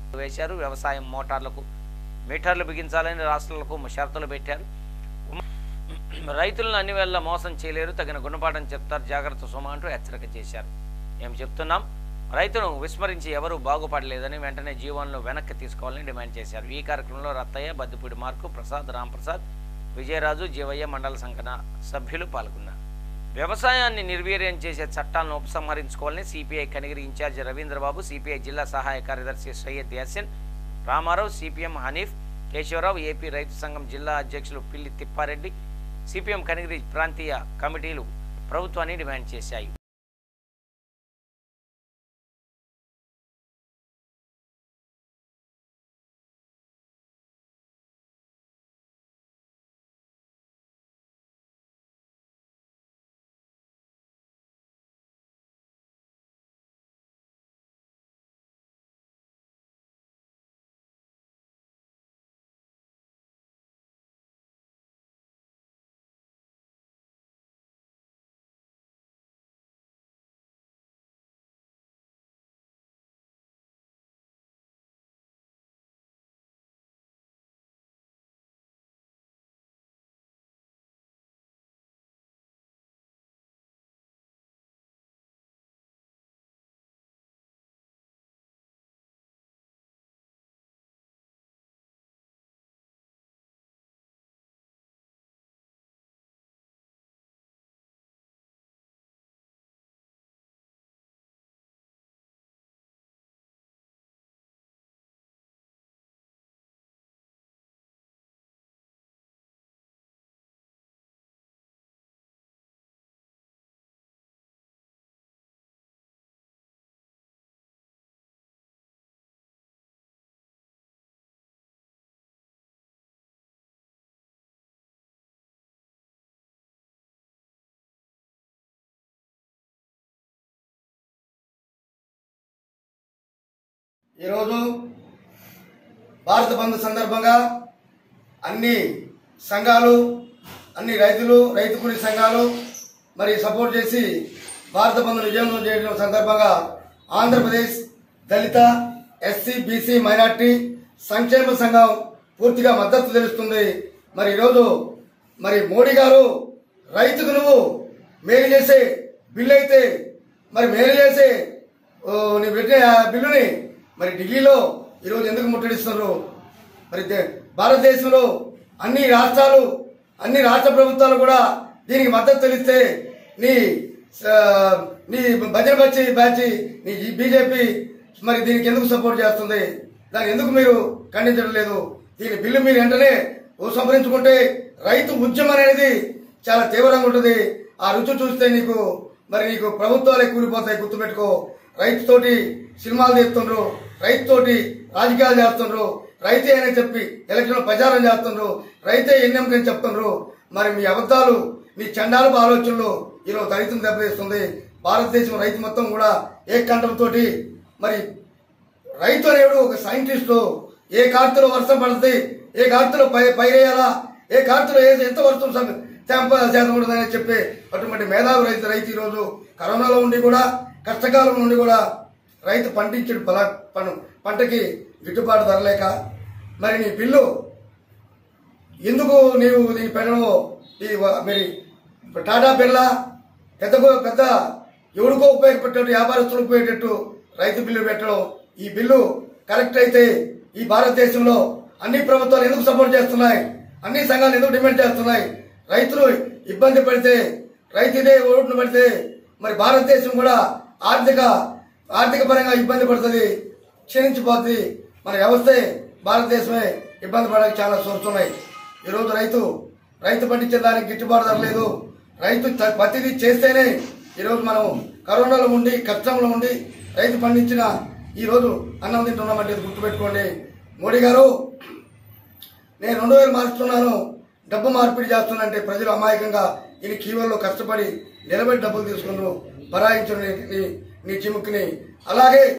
వేశారు వ్యవసాయం మోటార్లకు మీటర్లు బిగించాలని రాష్ట్రాలకు షరతులు పెట్టారు రైతులను అన్ని వేళ మోసం చేయలేరు తగిన గుణపాఠం చెప్తారు జాగ్రత్త సుమ అంటూ హెచ్చరిక చేశారు మేము చెప్తున్నాం రైతును విస్మరించి ఎవరూ బాగుపడలేదని వెంటనే జీవోలను వెనక్కి తీసుకోవాలని డిమాండ్ చేశారు ఈ కార్యక్రమంలో రత్తయ్య బద్దిపూడి మార్కు ప్రసాద్ రాంప్రసాద్ విజయరాజు జీవయ్య మండల సంఘన సభ్యులు పాల్గొన్నారు వ్యవసాయాన్ని నిర్వీర్యం చేసే చట్టాలను ఉపసంహరించుకోవాలని CPI Kanigiri incharge Ravindrababu CPI జిల్లా సహాయ కార్యదర్శి సయ్యద్ యాసిన్ రామారావు సిపిఎం హనీఫ్ కేశవరావు ఏపీ రైతు సంఘం జిల్లా అధ్యక్షులు పిల్లి తిప్పారెడ్డి సిపిఎం కనిగిరి ప్రాంతీయ కమిటీలు ప్రభుత్వాన్ని డిమాండ్ చేశాయి ఈరోజు భారత బంద్ సందర్భంగా అన్ని సంఘాలు అన్ని రైతులు రైతు కూలీ సంఘాలు మరి సపోర్ట్ చేసి భారత బంద్ విజయవంతం చేయడం సందర్భంగా ఆంధ్రప్రదేశ్ దళిత ఎస్సీ బీసీ మైనార్టీ సంక్షేమ సంఘం పూర్తిగా మద్దతు తెలుస్తుంది మరి ఈరోజు మరి మోడీ గారు రైతుకు నువ్వు మేలు చేసే బిల్లు అయితే మరి మేలు చేసే ఓ, నీ పెట్టిన ఆ బిల్లుని మరి ఢిల్లీలో ఈరోజు ఎందుకు ముట్టడిస్తున్నారు మరి దే- భారతదేశంలో అన్ని రాష్ట్రాలు అన్ని రాష్ట్ర ప్రభుత్వాలు కూడా దీనికి మద్దతు తెలిస్తే నీ ఆ, నీ భజన బచ్చి బ్యాచ్ నీ బీజేపీ మరి దీనికి ఎందుకు సపోర్ట్ చేస్తుంది దాన్ని ఎందుకు మీరు ఖండించడం లేదు దీని బిల్లు మీరు వెంటనే ఉపసంహరించుకుంటే రైతు ఉద్యమం అనేది చాలా తీవ్రంగా ఉంటుంది ఆ రుచి చూస్తే నీకు మరి నీకు ప్రభుత్వాలే కూలిపోతాయి గుర్తుపెట్టుకో రైతుతోటి సినిమాలు తీస్తుండ్రు రైతుతోటి రాజకీయాలు చేస్తుండ్రు రైతే అని చెప్పి ఎలక్షన్ ప్రచారం చేస్తుండ్రు రైతే ఎన్నెంకని చెప్తుండ్రు మరి మీ అబద్ధాలు మీ చండాలపు ఆలోచనలు ఈరోజు రైతును దెబ్బతీస్తుంది భారతదేశం రైతు మొత్తం కూడా ఏకంఠంతోటి మరి రైతు అనేవాడు ఒక సైంటిస్టు ఏ కార్తెలో వర్షం పడుతుంది ఏ కార్తెలో పై పైరేయాలా ఏ కార్తెలో ఏ ఎంత వర్షం సం- తెంప శాతం ఉంటుందని చెప్పి అటువంటి మేధావి రైతు రైతు ఈరోజు కరోనాలో ఉండి కూడా కష్టకాలం నుండి కూడా రైతు పండించిన పల పను పంటకి గిట్టుబాటు ధర లేక మరి నీ బిల్లు ఎందుకు నీవు దీన్ని పెట్టడము ఈ వ- మరి టాటా బిర్లా పెద్ద పెద్ద ఎవరికో ఉపయోగపెట్టేట్టు వ్యాపారస్తులకు ఉపయోగపెట్టు రైతు బిల్లు పెట్టడం ఈ బిల్లు కరెక్ట్ అయితే ఈ భారతదేశంలో అన్ని ప్రభుత్వాలు ఎందుకు సపోర్ట్ చేస్తున్నాయి అన్ని సంఘాలు ఎందుకు డిమాండ్ చేస్తున్నాయి రైతులు ఇబ్బంది పడితే రైతుదే ఓటును పడితే మరి భారతదేశం కూడా ఆర్థిక ఆర్థిక పరంగా ఇబ్బంది పడుతుంది క్షీణించిపోతుంది మన వ్యవస్థే భారతదేశమే ఇబ్బంది పడడానికి చాలా సోర్స్ ఉన్నాయి ఈరోజు రైతు రైతు పండించే దానికి గిట్టుబాటు ధర లేదు రైతు త- ప్రతిదీ చేస్తేనే ఈరోజు మనం కరోనాలో ఉండి కష్టంలో ఉండి రైతు పండించిన ఈ రోజు అన్నం తింటున్నామంటే ఇది గుర్తుపెట్టుకోండి మోడీ గారు నేను రెండు వేలు మార్చుతున్నాను డబ్బు మార్పిడి చేస్తున్నానంటే ప్రజలు అమాయకంగా ఈ కీవర్లో కష్టపడి నిలబెట్టి డబ్బులు తీసుకున్నారు బరాయించిన నీ నీ చిముక్ని అలాగే